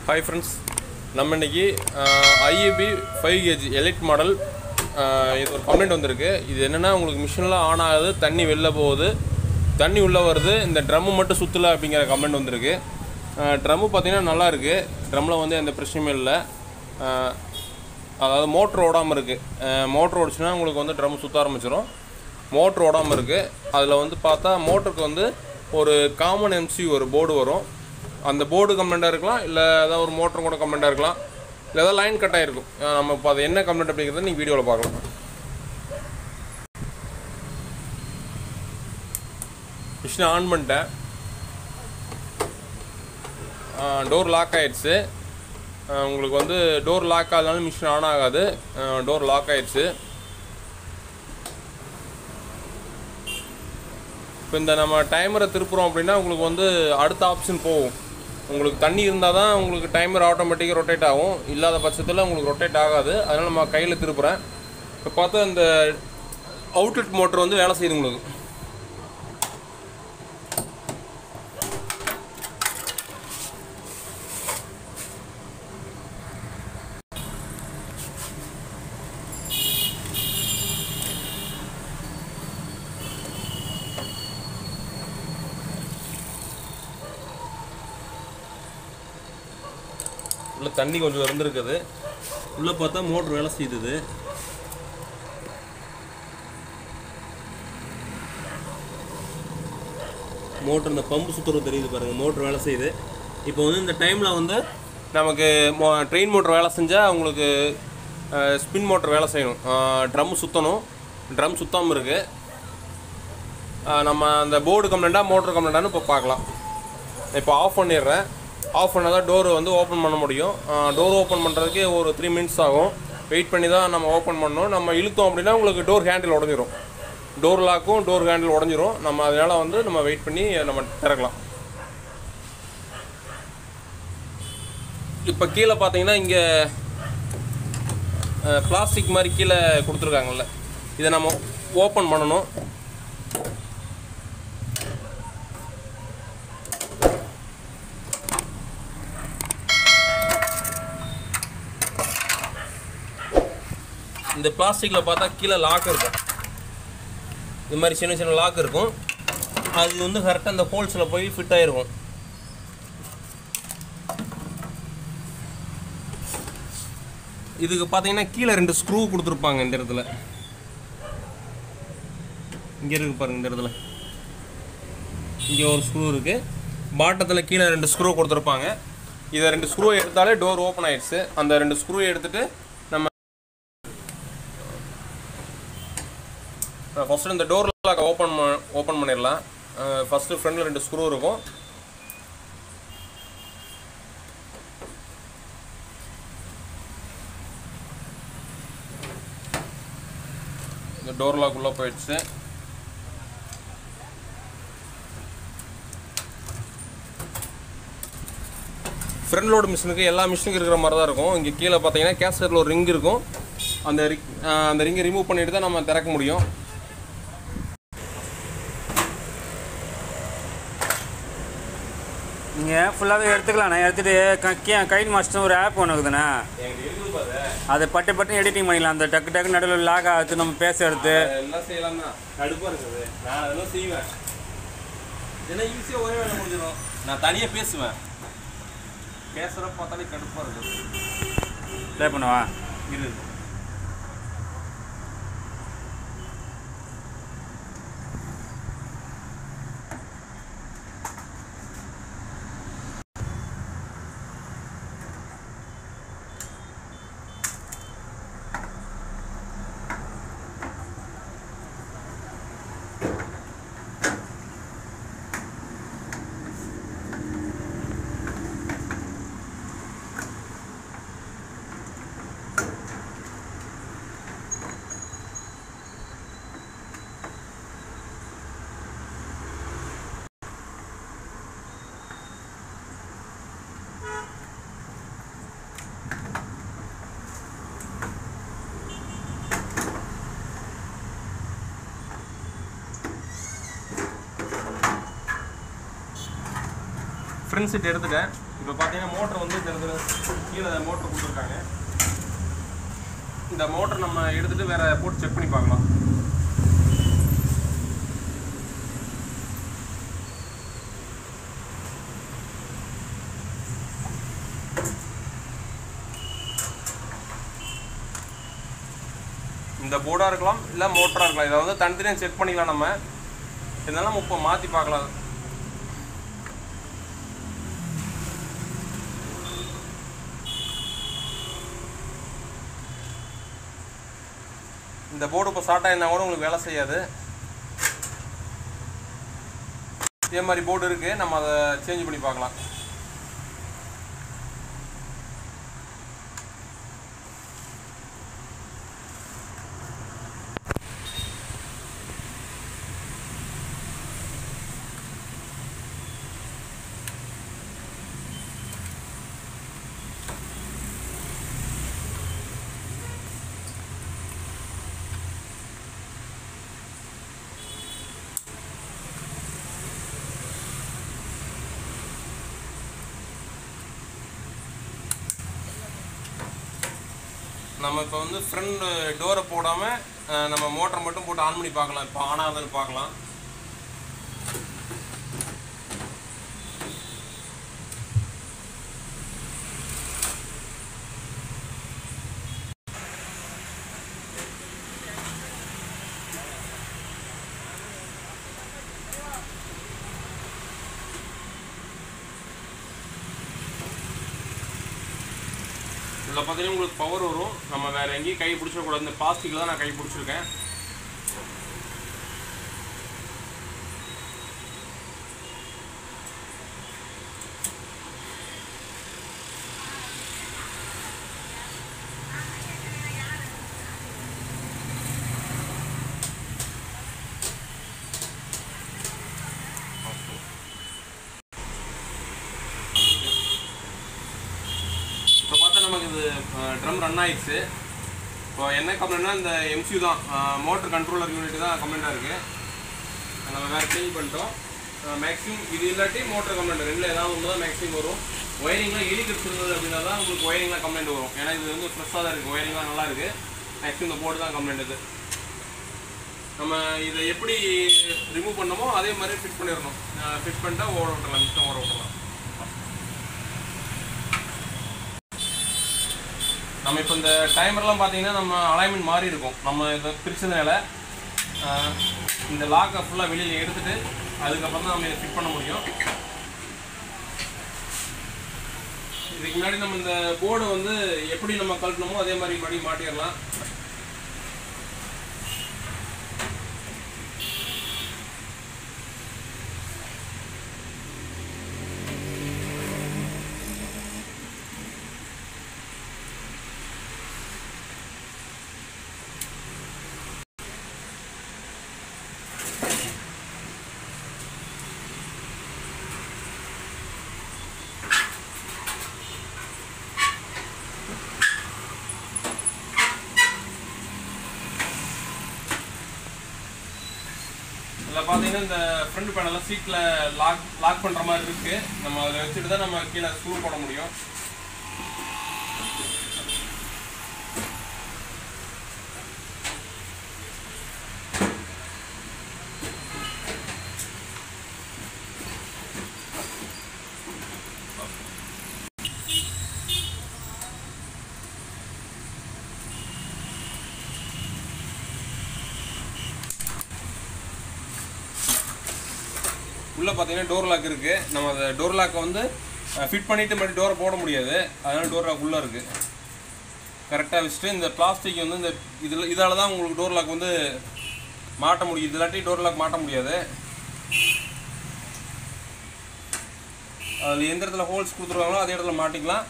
hi friends நம்ம இன்னைக்கு IAB five KG elite model இது ஒரு கம்ப்ளைண்ட் வந்திருக்கு இது என்னென்னா உங்களுக்கு மிஷின்லாம் ஆன் ஆகுது தண்ணி வெளில போகுது தண்ணி உள்ளே வருது இந்த ட்ரம்மு மட்டும் சுற்றலை அப்படிங்கிற கம்ப்ளைண்ட் வந்திருக்கு ட்ரம்மு பார்த்தீங்கன்னா நல்லா இருக்குது ட்ரம்மில் வந்து எந்த பிரச்சனையும் இல்லை அஹ், அதாவது மோட்ரு ஓடாமல் இருக்குது மோட்ரு ஓடிச்சுன்னா உங்களுக்கு வந்து ட்ரம் சுற்ற ஆரம்பிச்சிடும் மோட்ரு ஓடாமல் இருக்குது அதில் வந்து பார்த்தா மோட்டருக்கு வந்து ஒரு காமன் எம்சி ஒரு போர்டு வரும் அந்த போர்டு கம்ப்ளைண்ட்டாக இருக்கலாம் இல்லை ஏதாவது ஒரு மோட்டர் கூட கம்ப்ளைண்ட்டாக இருக்கலாம் இல்லை ஏதாவது லைன் கட் ஆகிருக்கும் அஹ் நம்ம இப்போ அது என்ன கம்ப்ளைண்ட் அப்படிங்கிறத நீங்கள் வீடியோவில் பார்க்கலாம் மிஷினை ஆன் பண்ணிட்டேன் டோர் லாக் ஆயிடுச்சு அஹ் உங்களுக்கு வந்து டோர் லாக் ஆகாதனால மிஷின் ஆன் ஆகாது டோர் லாக் ஆயிடுச்சு இப்போ இந்த நம்ம டைமரை திருப்புறோம் அப்படின்னா உங்களுக்கு வந்து அடுத்த ஆப்ஷன் போகும் உங்களுக்கு தண்ணி இருந்தால் தான் உங்களுக்கு டைமர் ஆட்டோமேட்டிக்காக ரொட்டேட் ஆகும் இல்லாத பட்சத்தில் உங்களுக்கு ரொட்டேட் ஆகாது அதனால் நம்ம கையில் திருப்புறேன் இப்போ பார்த்தா இந்த அவுட்லெட் மோட்டர் வந்து வேலை செய்யுது உங்களுக்கு உள்ள தண்ணி கொஞ்சம் இருந்திருக்குது உள்ளே பார்த்தா மோட்ரு வேலை செய்யுது மோட்ரு இந்த பம்பு சுற்றுறது தெரியுது பாருங்கள் மோட்ரு வேலை செய்யுது இப்போ வந்து இந்த டைமில் வந்து நமக்கு ட்ரெயின் மோட்ரு வேலை செஞ்சால் உங்களுக்கு ஸ்பின் மோட்ரு வேலை செய்யணும் ட்ரம் சுற்றணும் ட்ரம் சுத்தாமல் இருக்குது நம்ம அந்த போர்டு கம்ப்ளைண்ட்டாக மோட்ரு கம்ப்ளைண்ட்டானு இப்போ பார்க்கலாம் இப்போ ஆஃப் பண்ணிடுறேன் ஆஃப் பண்ணால் தான் டோர் வந்து ஓப்பன் பண்ண முடியும் டோர் ஓப்பன் பண்ணுறதுக்கு ஒரு த்ரீ மினிட்ஸ் ஆகும் வெயிட் பண்ணி தான் நம்ம ஓப்பன் பண்ணணும் நம்ம இழுத்தோம் அப்படின்னா உங்களுக்கு டோர் ஹேண்டில் உடஞ்சிரும் டோர் லாக்கும் டோர் ஹேண்டில் உடஞ்சிரும் நம்ம அதனால் வந்து நம்ம வெயிட் பண்ணி நம்ம திறக்கலாம் இப்போ கீழே பார்த்தீங்கன்னா இங்கே பிளாஸ்டிக் மாதிரி கீழே கொடுத்துருக்காங்கல்ல இதை நம்ம ஓப்பன் பண்ணணும் இந்த பிளாஸ்டிக்கில் பார்த்தா கீழே லாக் இருக்கும் இது மாதிரி சின்ன சின்ன லாக் இருக்கும் அது வந்து கரெக்டாக அந்த ஹோல்ஸில் போய் ஃபிட் ஆகிருக்கும் இதுக்கு பார்த்தீங்கன்னா கீழே ரெண்டு ஸ்க்ரூ கொடுத்துருப்பாங்க இந்த இடத்துல இங்கே இருக்கு பாருங்க இந்த இடத்துல இங்கே ஒரு ஸ்க்ரூ இருக்குது பாட்டத்தில் கீழே ரெண்டு ஸ்க்ரூ கொடுத்துருப்பாங்க இதை ரெண்டு ஸ்க்ரூ எடுத்தாலே டோர் ஓப்பன் ஆயிடுச்சு அந்த ரெண்டு ஸ்க்ரூ எடுத்துட்டு நம்ம ஃபஸ்ட்டு இந்த டோர் லாக் ஓப்பன் ஓப்பன் பண்ணிடலாம் ஃபஸ்ட்டு ஃப்ரண்டில் ரெண்டு ஸ்க்ரூ இருக்கும் இந்த டோர் லாக் உள்ளே போயிடுச்சு ஃப்ரண்ட் லோடு மிஷினுக்கு எல்லா மிஷினுக்கு இருக்கிற மாதிரி தான் இருக்கும் இங்கே கீழே பார்த்தீங்கன்னா கேசட்டில் ஒரு ரிங் இருக்கும் அந்த ரிங் அந்த ரிங்கை ரிமூவ் பண்ணிட்டு தான் நம்ம திறக்க முடியும் நீங்கள் ஃபுல்லாகவே எடுத்துக்கலாம் நான் எடுத்துகிட்டு கைட் மாஸ்டர் ஒரு ஆப் ஒன்று இருக்குதுண்ணே எங்களுக்கு இருக்குது பாரு அதை பட்டு பட்டு எடிட்டிங் பண்ணிக்கலாம் அந்த டக்கு டக்கு நடுவில் லாக் ஆகுது நம்ம பேசுறது எல்லாம் செய்யலாம் தான் கடுப்பாக இருக்குது நான் அதெல்லாம் செய்வேன் ஏன்னா ஈஸியாக ஒரே வேலை முடிஞ்சிடும் நான் தனியாக பேசுவேன் பேசுகிற பார்த்தாலே கடுப்பாக இருக்குது ப்ளே பண்ணவா இரு ஃப்ரண்ட் சீட் எடுத்துட்டேன் இப்போ பார்த்தீங்கன்னா மோட்டர் வந்து இந்த இடத்துல கீழே மோட்டர் கொடுத்துருக்காங்க இந்த மோட்டர் நம்ம எடுத்துட்டு வேற போட்டு செக் பண்ணி பார்க்கலாம் இந்த போர்டாக இருக்கலாம் இல்லை மோட்டராக இருக்கலாம் இதை வந்து தனித்தனியாக செக் பண்ணிக்கலாம் நம்ம இதெல்லாம் இப்போ மாற்றி பார்க்கலாம் இந்த போர்டு இப்போ ஸ்டார்ட் ஆயிருந்தா கூட உங்களுக்கு வேலை செய்யாது இதே மாதிரி போர்டு இருக்குது நம்ம அதை சேஞ்ச் பண்ணி பார்க்கலாம் நம்ம இப்போ வந்து ஃப்ரண்ட் டோரை போடாமல் நம்ம மோட்டரை மட்டும் போட்டு ஆன் பண்ணி பார்க்கலாம் இப்போ ஆன் ஆகுதுன்னு பார்க்கலாம் இதில் பார்த்தீங்கன்னா உங்களுக்கு பவர் வரும் நம்ம வேறு எங்கேயும் கை பிடிச்சிடக்கூடாது இந்த பிளாஸ்டிக்கில் தான் நான் கை பிடிச்சிருக்கேன் இப்போ பார்த்தா நமக்கு இது ட்ரம் ரன் ஆயிடுச்சு இப்போ என்ன கம்ப்ளைண்ட்னா இந்த எம்சியூ தான் மோட்டர் கண்ட்ரோலர் யூனிட் தான் கம்ப்ளைண்ட்டாக இருக்குது நம்ம வேறு சேஞ்ச் பண்ணிட்டோம் மேக்ஸிமம் இது இல்லாட்டி மோட்டர் கம்ப்ளைண்ட் ரெண்டில் ஏதாவது ஒன்று தான் மேக்ஸிமம் வரும் ஒயரிங்லாம் எலி இருந்தது அப்படின்னா தான் உங்களுக்கு ஒயரிங்லாம் கம்ப்ளைண்ட் வரும் ஏன்னா இது வந்து ஃப்ரெஷ்ஷாக தான் இருக்குது ஒயரிங்லாம் நல்லா இருக்குது மேக்ஸிமம் இந்த போர்டு தான் கம்ப்ளைண்ட் இது நம்ம இதை எப்படி ரிமூவ் பண்ணமோ அதே மாதிரி ஃபிட் பண்ணிடணும் ஃபிட் பண்ணிட்டா ஓட விட்டுறலாம் மிஷினை ஓட விட்டுறலாம் நம்ம இப்போ இந்த டைமர்லாம் பார்த்தீங்கன்னா நம்ம அலைன்மெண்ட் மாறி இருக்கும் நம்ம இதை பிரிச்சதுனால ஆஹ், இந்த லாக்கை ஃபுல்லாக வெளியில் எடுத்துட்டு அதுக்கப்புறம் தான் நம்ம இதை ஃபிட் பண்ண முடியும் இதுக்கு முன்னாடி நம்ம இந்த போர்டை வந்து எப்படி நம்ம கழட்டணுமோ அதே மாதிரி மறுபடியும் மாட்டிடலாம் இதில் பார்த்தீங்கன்னா இந்த ஃப்ரண்ட் பேனலில் சீட்டில் லாக் லாக் பண்ணுற மாதிரி இருக்குது நம்ம அதில் வச்சுட்டு தான் நம்ம கீழே ஸ்க்ரூ போட முடியும் உள்ளே பார்த்தீங்கன்னா டோர் லாக் இருக்குது நம்ம அந்த டோர் லாக்கை வந்து ஃபிட் பண்ணிவிட்டு மறுபடியும் டோரை போட முடியாது அதனால் டோர் லாக் உள்ளே இருக்குது கரெக்டாக வச்சுட்டு இந்த பிளாஸ்டிக் வந்து இந்த இதில் இதால் தான் உங்களுக்கு டோர் லாக் வந்து மாட்ட முடியும் இல்லாட்டி டோர் லாக் மாட்ட முடியாது அதில் எந்த இடத்துல ஹோல்ஸ் கொடுத்துருவாங்களோ அதே இடத்துல மாட்டிக்கலாம்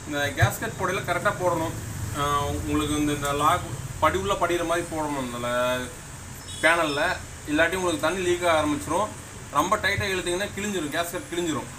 இந்த கேஸ்கட் போடையில கரெக்டாக போடணும் ஆஹ் உங்களுக்கு இந்த இந்த லாக் படி உள்ள படிகிற மாதிரி போடணும் இந்த பேனலில் இல்லாட்டி உங்களுக்கு தண்ணி லீக் ஆக ஆரம்பிச்சிரும் ரொம்ப டைட்டாக இழுத்தீங்கன்னா கிழிஞ்சிரும் கேஸ்கட் கிழிஞ்சிரும்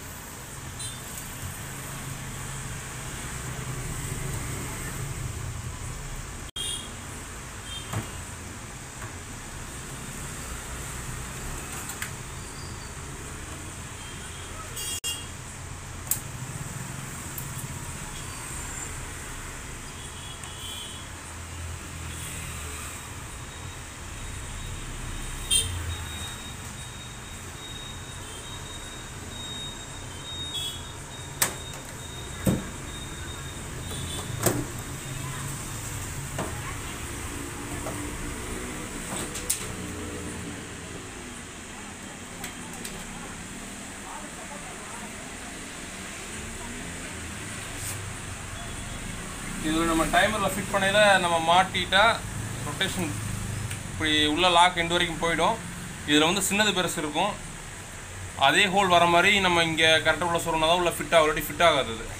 இதில் நம்ம டைமரில் ஃபிட் பண்ணையில் நம்ம மாட்டிட்டா ரொட்டேஷன் இப்படி உள்ள லாக் எண்டு வரைக்கும் போயிடும் இதில் வந்து சின்னது பெருசு இருக்கும் அதே ஹோல் வர மாதிரி நம்ம இங்கே கரெக்டாக உள்ள சொல்லணும் தான் உள்ள ஃபிட் ஆல்ரெடி ஃபிட் ஆகாது அது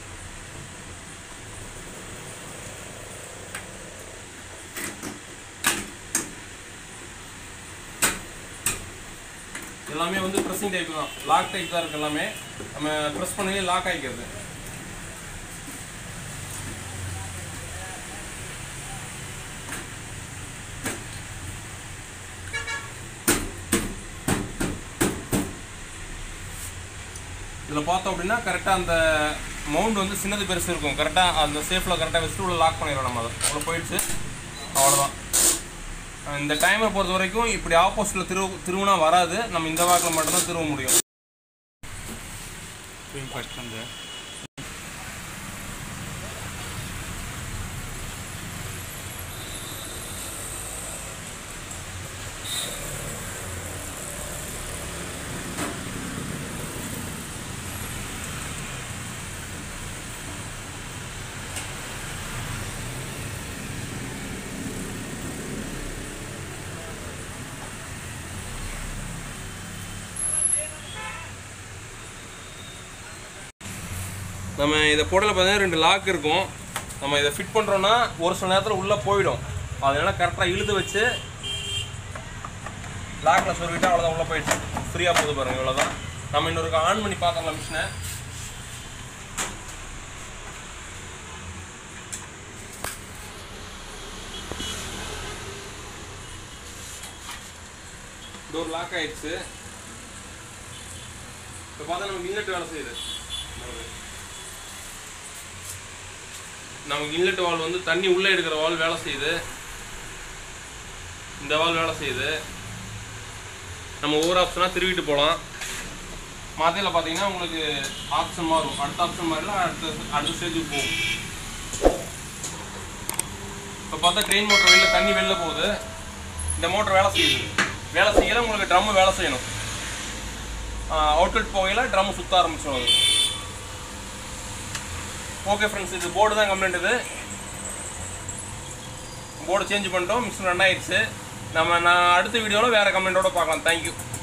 எல்லாமே வந்து ப்ரெஸ்ஸிங் டைப் தான் லாக் டைப் தான் இருக்கு எல்லாமே நம்ம ப்ரெஸ் பண்ணி லாக் ஆகிக்கிறது இதில் பார்த்தோம் அப்படின்னா கரெக்டாக அந்த மவுண்ட் வந்து சின்னது பெருசு இருக்கும் கரெக்டாக அந்த சேஃபில் கரெக்டாக வச்சுட்டு உள்ள லாக் பண்ணிடுவோம் நம்ம அதை அவ்வளோ போயிடுச்சு அவ்வளோதான் இந்த டைமை பொறுத்த வரைக்கும் இப்படி ஆப்போசிட்டில் திரு திருவுனா வராது நம்ம இந்த வாக்கில் மட்டும்தான் திருவ முடியும் ஃபஸ்ட் வந்து நம்ம இதை போடல பார்த்தீங்கன்னா ரெண்டு லாக் இருக்கும் நம்ம இதை ஃபிட் பண்ணுறோன்னா ஒரு சில நேரத்தில் உள்ளே போயிடும் அதனால கரெக்டாக இழுத்து வச்சு லாக்கில் சொருவிட்டா அவ்வளோதான் உள்ளே போயிடுச்சு ஃப்ரீயாக போகுது பாருங்க இவ்வளோதான் நம்ம இன்னொரு ஆன் பண்ணி பார்த்துக்கலாம் மிஷினை டோர் லாக் ஆயிடுச்சு இப்போ பார்த்தா நமக்கு இன்லெட் வேலை செய்யுது நமக்கு இன்லெட் வால் வந்து தண்ணி உள்ளே எடுக்கிற வால் வேலை செய்யுது இந்த வால் வேலை செய்யுது நம்ம ஒவ்வொரு ஆப்ஷனாக திருவிட்டு போகலாம் மதையில் பார்த்தீங்கன்னா உங்களுக்கு ஆப்ஷன் மாறும் அடுத்த ஆப்ஷன் மாறில அடுத்த அடுத்த ஸ்டேஜுக்கு போகும் இப்போ பார்த்தா ட்ரெயின் மோட்டர் வெளில தண்ணி வெளில போகுது இந்த மோட்டர் வேலை செய்யுது வேலை செய்யல உங்களுக்கு ட்ரம் வேலை செய்யணும் அவுட்லெட் போகையில் ட்ரம் சுத்த ஆரம்பிச்சிடும் அது ஓகே ஃப்ரெண்ட்ஸ் இது போர்டு தான் கம்ப்ளைண்ட் இது போர்டு சேஞ்ச் பண்ணிட்டோம் மிஷின் ரன் ஆயிடுச்சு நம்ம நான் அடுத்த வீடியோவில் வேறு கம்ப்ளைண்ட்டோட பார்க்கலாம் தேங்க்யூ